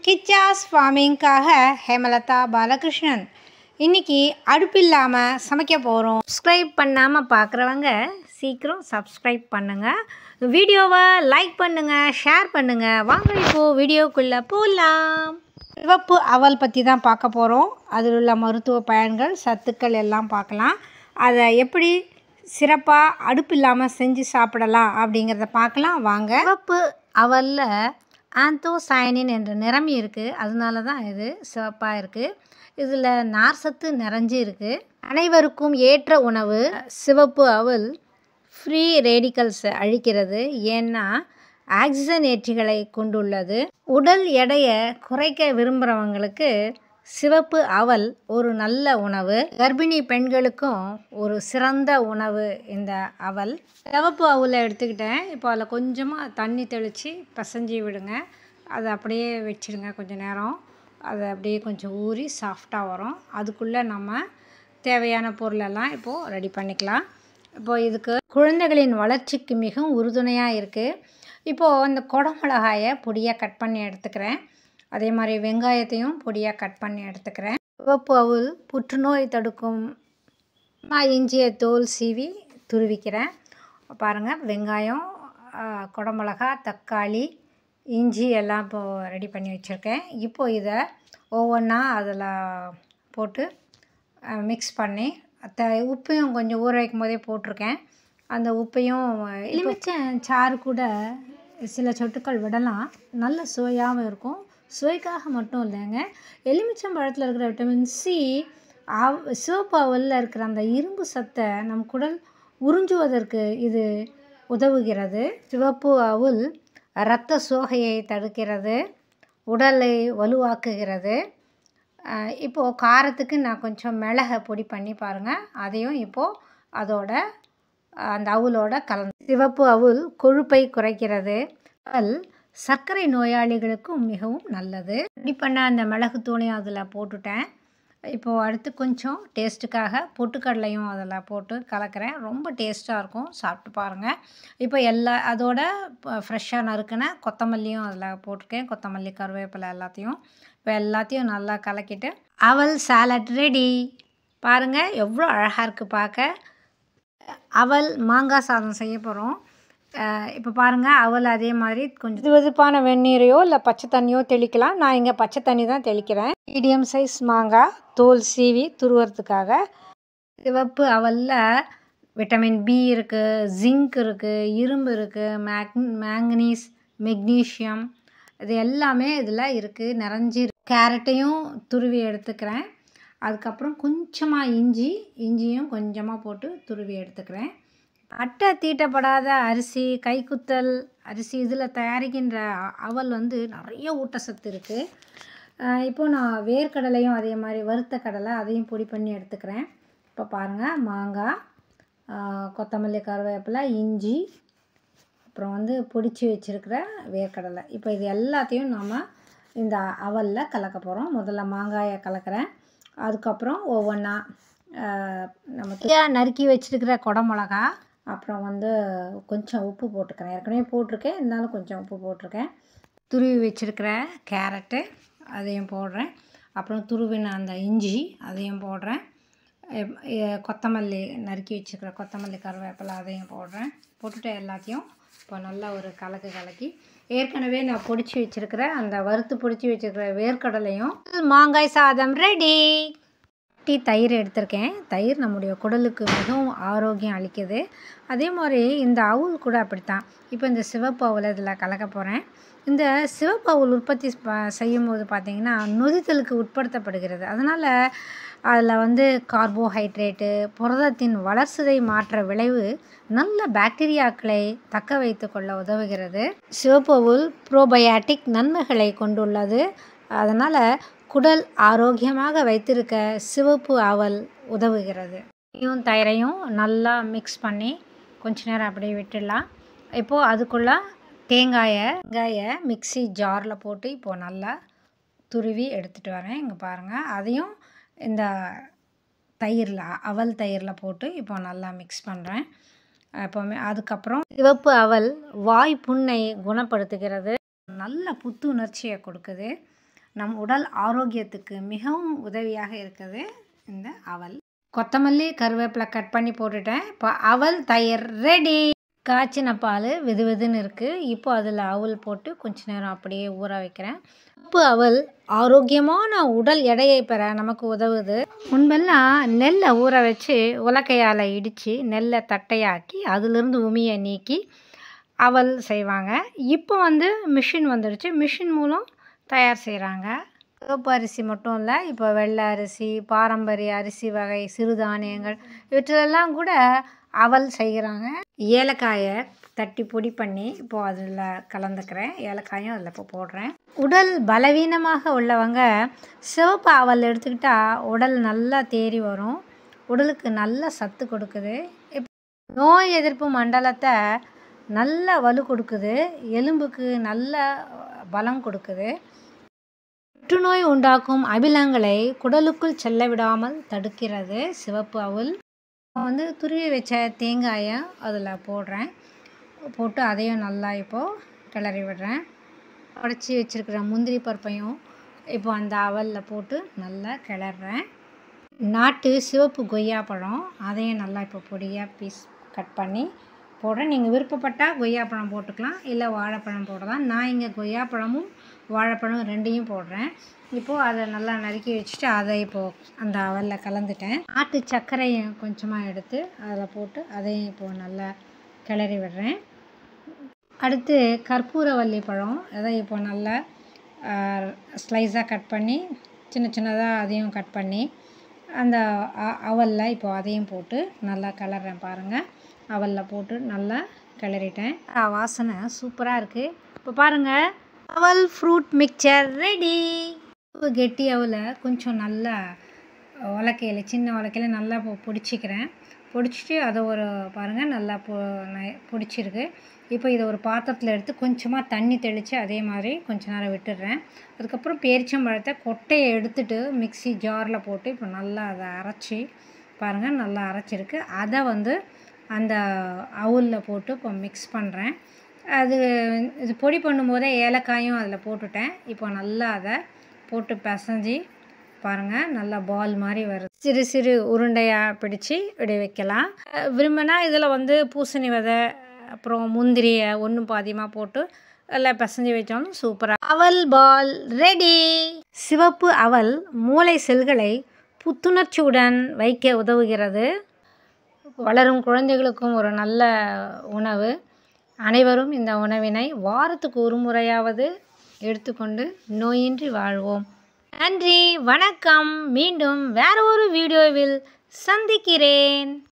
கிச்சாஸ் ஃபார்மிங்காக ஹேமலதா பாலகிருஷ்ணன் இன்னைக்கு அடுப்பு இல்லாமல் சமைக்க போகிறோம் சப்ஸ்கிரைப் பண்ணாமல் பார்க்குறவங்க சீக்கிரம் சப்ஸ்கிரைப் பண்ணுங்கள் வீடியோவை லைக் பண்ணுங்கள் ஷேர் பண்ணுங்கள் வாங்க இப்போது வீடியோக்குள்ளே போகலாம் சிவப்பு அவல் பற்றி தான் பார்க்க போகிறோம் அதில் உள்ள மருத்துவ பயன்கள் சத்துக்கள் எல்லாம் பார்க்கலாம் அதை எப்படி சிறப்பாக அடுப்பு இல்லாமல் செஞ்சு சாப்பிடலாம் அப்படிங்கிறத பார்க்கலாம் வாங்க சிவப்பு அவலில் ஆந்தோசயனின் என்ற நிறமி இருக்குது அதனால தான் இது சிவப்பாக இருக்குது இதில் நார் சத்து நிறைஞ்சு இருக்குது அனைவருக்கும் ஏற்ற உணவு சிவப்பு அவல் ஃப்ரீ ரேடிக்கல்ஸை அழிக்கிறது ஏன்னா ஆக்சிஜன் ஏற்றிகளை கொண்டுள்ளது உடல் எடையை குறைக்க விரும்புகிறவங்களுக்கு சிவப்பு அவல் ஒரு நல்ல உணவு கர்ப்பிணி பெண்களுக்கும் ஒரு சிறந்த உணவு இந்த அவல் சிவப்பு அவலை எடுத்துக்கிட்டேன் இப்போ அதில் கொஞ்சமாக தண்ணி தெளித்து பிசைஞ்சி விடுங்க அதை அப்படியே வச்சிடுங்க கொஞ்சம் நேரம் அது அப்படியே கொஞ்சம் ஊறி சாஃப்டாக வரும் அதுக்குள்ளே நம்ம தேவையான பொருளெல்லாம் இப்போது ரெடி பண்ணிக்கலாம் இப்போது இதுக்கு குழந்தைகளின் வளர்ச்சிக்கு மிகவும் உறுதுணையாக இருக்குது இப்போது இந்த குடமிளகாயை பொடியாக கட் பண்ணி எடுத்துக்கிறேன் அதே மாதிரி வெங்காயத்தையும் பொடியாக கட் பண்ணி எடுத்துக்கிறேன் சிவப்பு அவுல் புற்றுநோய் தடுக்கும் நான் இஞ்சியை தோல் சீவி துருவிக்கிறேன் பாருங்கள் வெங்காயம் குடமிளகா தக்காளி இஞ்சி எல்லாம் இப்போது ரெடி பண்ணி வச்சுருக்கேன் இப்போது இதை ஒவ்வொன்றா அதில் போட்டு மிக்ஸ் பண்ணி த உப்பையும் கொஞ்சம் ஊற வைக்கும் போதே போட்டிருக்கேன் அந்த உப்பையும் எலுமிச்சம் சாறு கூட சில சொட்டுக்கள் விடலாம் நல்ல சுவையாகவும் இருக்கும் சுவைக்காக மட்டும் இல்லைங்க எலுமிச்சம் பழத்தில் இருக்கிற விட்டமின் சி அவ் சிவப்பு அவலில் இருக்கிற அந்த இரும்பு சத்தை நம் குடல் உறிஞ்சுவதற்கு இது உதவுகிறது சிவப்பு அவுல் இரத்த சோகையை தடுக்கிறது உடலை வலுவாக்குகிறது இப்போது காரத்துக்கு நான் கொஞ்சம் மிளகை பொடி பண்ணி பாருங்கள் அதையும் இப்போது அதோட அந்த அவுலோட கலந்து சிவப்பு அவுல் கொழுப்பை குறைக்கிறது அவல் சர்க்கரை நோயாளிகளுக்கும் மிகவும் நல்லது ரெடி பண்ண அந்த மிளகு தூளையும் அதில் போட்டுட்டேன் இப்போது அடுத்து கொஞ்சம் டேஸ்ட்டுக்காக பொட்டுக்கடலையும் அதில் போட்டு கலக்கிறேன் ரொம்ப டேஸ்ட்டாக இருக்கும் சாப்பிட்டு பாருங்கள் இப்போ எல்லா அதோட ஃப்ரெஷ்ஷாக நறுக்கின கொத்தமல்லியும் அதில் போட்டிருக்கேன் கொத்தமல்லி கருவேப்பிலை எல்லாத்தையும் இப்போ எல்லாத்தையும் நல்லா கலக்கிட்டு அவல் சாலட் ரெடி பாருங்கள் எவ்வளோ அழகாக இருக்குது பார்க்க அவல் மாங்காய் சாதம் செய்ய போகிறோம் இப்போ பாருங்கள் அவல் அதே மாதிரி கொஞ்சம் வெதுப்பான வெந்நீரையோ இல்லை பச்சை தண்ணியோ தெளிக்கலாம் நான் இங்கே பச்சை தண்ணி தான் தெளிக்கிறேன் மீடியம் சைஸ் மாங்காய் தோல் சீவி துருவறதுக்காக சிவப்பு அவலில் விட்டமின் பி இருக்குது ஜிங்க் இருக்குது இரும்பு இருக்குது மேக் மேங்கனீஸ் மெக்னீஷியம் இது எல்லாமே இதில் இருக்குது நிறைஞ்சி கேரட்டையும் துருவி எடுத்துக்கிறேன் அதுக்கப்புறம் கொஞ்சமாக இஞ்சி இஞ்சியும் கொஞ்சமாக போட்டு துருவி எடுத்துக்கிறேன் அட்டை தீட்டப்படாத அரிசி கைக்குத்தல் அரிசி இதில் தயாரிக்கின்ற அவல் வந்து நிறைய ஊட்டச்சத்து இருக்குது இப்போது நான் வேர்க்கடலையும் அதே மாதிரி வறுத்த கடலை அதையும் பொடி பண்ணி எடுத்துக்கிறேன் இப்போ பாருங்கள் மாங்காய் கொத்தமல்லி கருவேப்பிலை இஞ்சி அப்புறம் வந்து பொடிச்சு வச்சுருக்கிற வேர்க்கடலை இப்போ இது எல்லாத்தையும் நம்ம இந்த அவலில் கலக்க போகிறோம் முதல்ல மாங்காயை கலக்கிறேன் அதுக்கப்புறம் ஒவ்வொன்றா நம்ம நறுக்கி வச்சுருக்கிற குடமிளகா அப்புறம் வந்து கொஞ்சம் உப்பு போட்டுக்கிறேன் ஏற்கனவே போட்டிருக்கேன் இருந்தாலும் கொஞ்சம் உப்பு போட்டிருக்கேன் துருவி வச்சுருக்கிற கேரட்டு அதையும் போடுறேன் அப்புறம் துருவின அந்த இஞ்சி அதையும் போடுறேன் கொத்தமல்லி நறுக்கி வச்சுருக்கிற கொத்தமல்லி கருவேப்பிலை அதையும் போடுறேன் போட்டுட்டு எல்லாத்தையும் இப்போ நல்லா ஒரு கலக்கு கலக்கி ஏற்கனவே நான் பொடிச்சு வச்சுருக்கிற அந்த வறுத்து பொடிச்சு வச்சுருக்கிற வேர்க்கடலையும் மாங்காய் சாதம் ரெடி டீ தயிர் எடுத்திருக்கேன் தயிர் நம்முடைய குடலுக்கு மிகவும் ஆரோக்கியம் அளிக்குது அதே மாதிரி இந்த அவுல் கூட அப்படித்தான் இப்போ இந்த சிவப்பு அவுல் இதில் கலக்க போகிறேன் இந்த சிவப்பு அவுல் உற்பத்தி செய்யும் போது பார்த்திங்கன்னா நொதித்தலுக்கு உட்படுத்தப்படுகிறது அதனால் அதில் வந்து கார்போஹைட்ரேட்டு புரதத்தின் வளர்சிதை மாற்ற விளைவு நல்ல பாக்டீரியாக்களை தக்க வைத்து கொள்ள உதவுகிறது சிவப்பு அவுல் ப்ரோபயாட்டிக் நன்மைகளை கொண்டுள்ளது அதனால் குடல் ஆரோக்கியமாக வைத்திருக்க சிவப்பு அவல் உதவுகிறது இதையும் தயிரையும் நல்லா மிக்ஸ் பண்ணி கொஞ்ச நேரம் அப்படியே விட்டுடலாம் இப்போது அதுக்குள்ளே தேங்காயை வெங்காயை மிக்சி ஜாரில் போட்டு இப்போது நல்லா துருவி எடுத்துகிட்டு வரேன் இங்கே பாருங்கள் அதையும் இந்த தயிரில் அவல் தயிரில் போட்டு இப்போ நல்லா மிக்ஸ் பண்ணுறேன் எப்போவுமே அதுக்கப்புறம் சிவப்பு அவல் வாய் புண்ணை குணப்படுத்துகிறது நல்ல புத்துணர்ச்சியை கொடுக்குது நம் உடல் ஆரோக்கியத்துக்கு மிகவும் உதவியாக இருக்குது இந்த அவல் கொத்தமல்லி கருவேப்பிலை கட் பண்ணி போட்டுட்டேன் இப்போ அவல் தயிர் ரெடி காய்ச்சின பால் வெது வெதுன்னு இருக்குது இப்போ அதில் அவல் போட்டு கொஞ்ச நேரம் அப்படியே ஊற வைக்கிறேன் உப்பு அவல் ஆரோக்கியமான உடல் எடையை பெற நமக்கு உதவுது முன்பெல்லாம் நெல்லை ஊற வச்சு உலக்கையால் இடித்து நெல்லை தட்டையாக்கி அதிலிருந்து உமியை நீக்கி அவல் செய்வாங்க இப்போ வந்து மிஷின் வந்துடுச்சு மிஷின் மூலம் தயார் செய்கிறாங்க சிவப்பு அரிசி மட்டும் இல்லை இப்போ வெள்ளை அரிசி பாரம்பரிய அரிசி வகை சிறுதானியங்கள் இவற்றிலெல்லாம் கூட அவல் செய்கிறாங்க ஏலக்காயை தட்டி பொடி பண்ணி இப்போது அதில் கலந்துக்கிறேன் ஏலக்காயும் அதில் இப்போ போடுறேன் உடல் பலவீனமாக உள்ளவங்க சிவப்பு அவல் எடுத்துக்கிட்டால் உடல் நல்லா தேறி வரும் உடலுக்கு நல்ல சத்து கொடுக்குது இப்போ நோய் எதிர்ப்பு மண்டலத்தை நல்ல வலு கொடுக்குது எலும்புக்கு நல்ல பலம் கொடுக்குது புற்றுநோய் உண்டாக்கும் அபிலங்களை குடலுக்குள் செல்ல விடாமல் தடுக்கிறது சிவப்பு அவல் வந்து துருவி வச்ச தேங்காயை அதில் போடுறேன் போட்டு அதையும் நல்லா இப்போது கிளறி விடுறேன் உடச்சி வச்சுருக்கிற முந்திரி பருப்பையும் இப்போ அந்த அவலில் போட்டு நல்லா கிளறேன் நாட்டு சிவப்பு கொய்யா பழம் அதையும் நல்லா இப்போ பொடியாக பீஸ் கட் பண்ணி போடுறேன் நீங்கள் விருப்பப்பட்டால் கொய்யாப்பழம் போட்டுக்கலாம் இல்லை வாழைப்பழம் போடலாம் நான் இங்கே கொய்யாப்பழமும் வாழைப்பழம் ரெண்டையும் போடுறேன் இப்போது அதை நல்லா நறுக்கி வச்சுட்டு அதை இப்போது அந்த அவலில் கலந்துட்டேன் நாட்டு சர்க்கரையும் கொஞ்சமாக எடுத்து அதில் போட்டு அதையும் இப்போது நல்லா கிளறி விடுறேன் அடுத்து கற்பூரவல்லி பழம் அதை இப்போ நல்லா ஸ்லைஸாக கட் பண்ணி சின்ன சின்னதாக அதையும் கட் பண்ணி அந்த அவலில் இப்போ அதையும் போட்டு நல்லா கிளறேன் பாருங்கள் அவலில் போட்டு நல்லா கிளறிட்டேன் வாசனை சூப்பராக இருக்குது இப்போ பாருங்கள் அவல் ஃப்ரூட் மிக்சர் ரெடி கெட்டி அவலை கொஞ்சம் நல்லா உலக்கையில் சின்ன உலக்கையில் நல்லா பொ பொடிச்சிக்கிறேன் பொடிச்சிட்டு அதை ஒரு பாருங்கள் நல்லா பொ பொடிச்சிருக்கு இப்போ இதை ஒரு பாத்திரத்தில் எடுத்து கொஞ்சமாக தண்ணி தெளித்து அதே மாதிரி கொஞ்ச நேரம் விட்டுடுறேன் அதுக்கப்புறம் பேரிச்சம்பழத்தை கொட்டையை எடுத்துட்டு மிக்சி ஜாரில் போட்டு இப்போ நல்லா அதை அரைச்சி பாருங்கள் நல்லா அரைச்சிருக்கு அதை வந்து அந்த அவுலில் போட்டு இப்போ மிக்ஸ் பண்ணுறேன் அது இது பொடி பண்ணும்போதே ஏலக்காயும் அதில் போட்டுட்டேன் இப்போ நல்லா அதை போட்டு பிசைஞ்சி பாருங்கள் நல்லா பால் மாதிரி வருது சிறு சிறு உருண்டையாக பிடிச்சி இப்படி வைக்கலாம் விரும்பினா இதில் வந்து பூசணி விதை அப்புறம் முந்திரியை ஒன்றும் பாதியமாக போட்டு எல்லாம் பிசைஞ்சு வச்சாலும் சூப்பராக அவல் பால் ரெடி சிவப்பு அவல் மூளை செல்களை புத்துணர்ச்சியுடன் வைக்க உதவுகிறது வளரும் குழந்தைகளுக்கும் ஒரு நல்ல உணவு அனைவரும் இந்த உணவினை வாரத்துக்கு ஒரு முறையாவது எடுத்துக்கொண்டு நோயின்றி வாழ்வோம் நன்றி வணக்கம் மீண்டும் வேற ஒரு வீடியோவில் சந்திக்கிறேன்